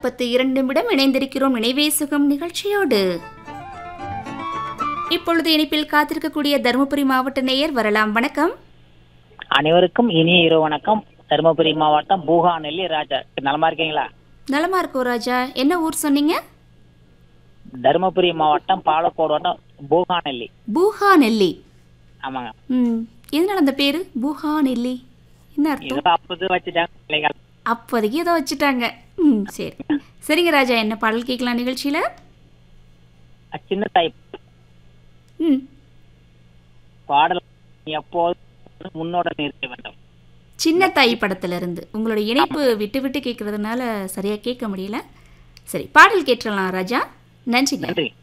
பத்து இரண்டு நிமிடம் இணைந்திருக்கிறோம் நினைவே சுகம் நிகழ்ச்சியோடு இப்பொழுது இணைப்பில் காத்திருக்கக்கூடிய தருமபுரி மாவட்ட நேயர் வரலாம் வணக்கம் அனைவருக்கும் இனிய இரவு வணக்கம் தருமபுரி மாவட்டம் பூகாநெல்லி ராஜா நலமா இருக்கீங்களா நலமா இருக்கோ ராஜா என்ன ஊர் சொன்னீங்க தருமபுரி மாவட்டம் பாலக்கோடு வட்டம் பூகாநெல்லி பூஹா நெல்லி ஆமாங்க ம் எதனால அந்த பேரு பூஹா நெல்லி என்ன அர்த்தம் இதோ அப்போது வச்சுட்டாங்க பிள்ளைகள் அப்போதைக்கு ஏதோ வச்சுட்டாங்க ம் சரி சரிங்க ராஜா என்ன பாடல் கேட்கலாம் நிகழ்ச்சியில சின்ன தாய் ம் பாடல் எப்போது முன்னோட இருக்க வேண்டும் சின்ன தாய் படத்துல இருந்து உங்களோட இணைப்பு விட்டு விட்டு கேட்கறதுனால சரியா கேட்க முடியல சரி பாடல் கேட்டுடலாம் ராஜா நன்றிங்க நன்றி